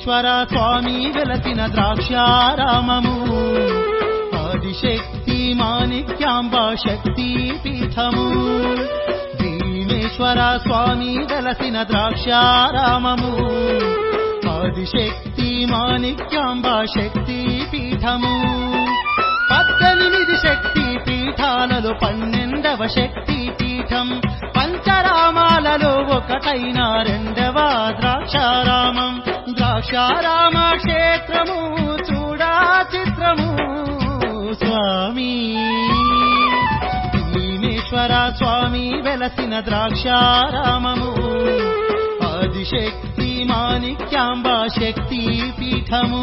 భీమేశ్వర స్వామి వెలసిన ద్రాక్షారామము ఆదిశక్తి మాణిక్యాంబ శక్తి పీఠము భీమేశ్వర స్వామి వెలసిన ద్రాక్షారామము ఆదిశక్తి మాణిక్యాంబ శక్తి పీఠము పద్దెనిమిది శక్తి పీఠాలలో పన్నెండవ శక్తి పీఠం పంచరామాలలో ఒకటైన రెండవ ద్రాక్షారామం ద్రాక్షారామ క్షేత్రము చూడా చిత్రము స్వామి భీమేశ్వర స్వామి వెలసిన ద్రాక్షారామము ఆదిశక్తి మాణిక్యాంబ శక్తి పీఠము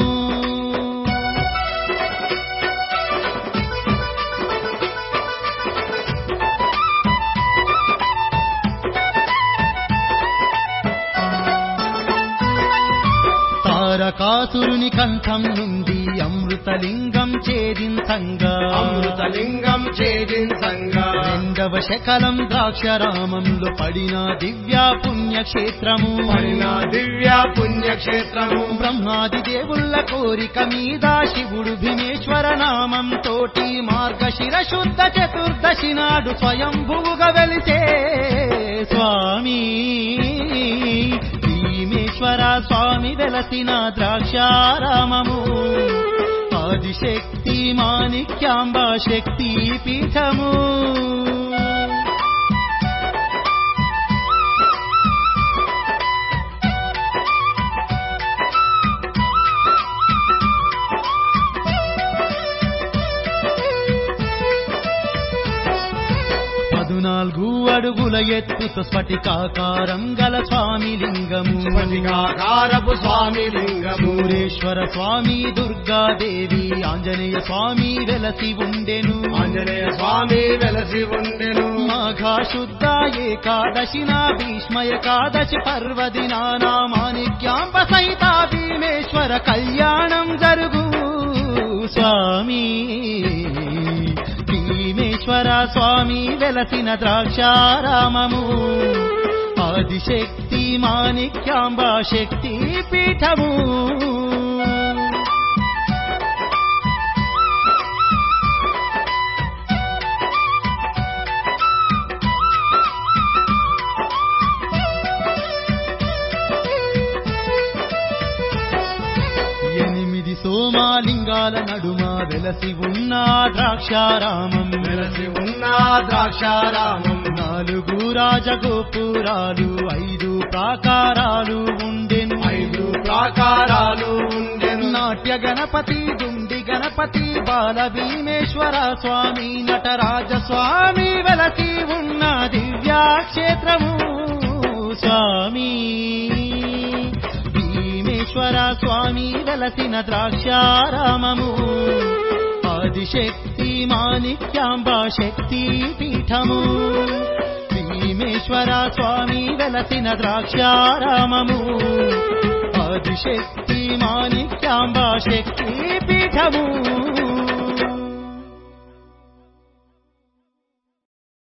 తారకాసురుని కంఠం నుండి అమృతలింగం ఛేదించంగా అమృతలింగం ఛేదించంగా రెండవ శకలం ద్రాక్షరామంలో పడిన దివ్య పుణ్యక్షేత్రము పడిన దివ్య పుణ్యక్షేత్రము బ్రహ్మాది దేవుళ్ళ కోరిక మీద శివుడు భీమేశ్వర నామం తోటి మార్గశిర శుద్ధ చతుర్దశి నాడు స్వయంభువుగా వెలిసే స్వామి భీమేశ్వర స్వామి వెలసిన ద్రాక్షారామము ఆదిశక్తి మాణిక్యాంబ శక్తి పీఠము పదునాలుగు అడుగుల ఎత్తుతో స్ఫటికాకారం గల స్వామి లింగము స్ఫటికాకారపు స్వామి లింగము సూరేశ్వర స్వామి దుర్గాదేవి ఆంజనేయ స్వామి వెలసి ఉండెను ఆంజనేయ స్వామి వెలసి ఉండెను మాఘా శుద్ధ ఏకాదశి నా భీష్మ ఏకాదశి పర్వదినానా మాణిక్యాంబ సహిత భీమేశ్వర కళ్యాణం జరుగు స్వామి భీమేశ్వర స్వామి వెలసిన ద్రాక్షారామము ఆదిశక్తి మాణిక్యాంబ శక్తి పీఠము ఎనిమిది సోమాలింగాల నడుమ వెలసి ఉన్న ద్రాక్షారామం వెలసి ఉన్న ద్రాక్షారామం నాలుగు రాజగోపురాలు ఐదు ప్రాకారాలు ఉండెను ఐదు ప్రాకారాలు ఉండెను నాట్య గణపతి దుండి గణపతి బాల భీమేశ్వర స్వామి నటరాజ స్వామి వెలసి ఉన్న దివ్యాక్షేత్రము స్వామి భీమేశ్వర స్వామి వెలసిన ద్రాక్షారామము ఆదిశక్తి మాణిక్యాంబ శక్తి పీఠము భీమేశ్వర స్వామి వెలసిన ద్రాక్షారామము ఆదిశక్తి మాణిక్యాంబ శక్తి పీఠము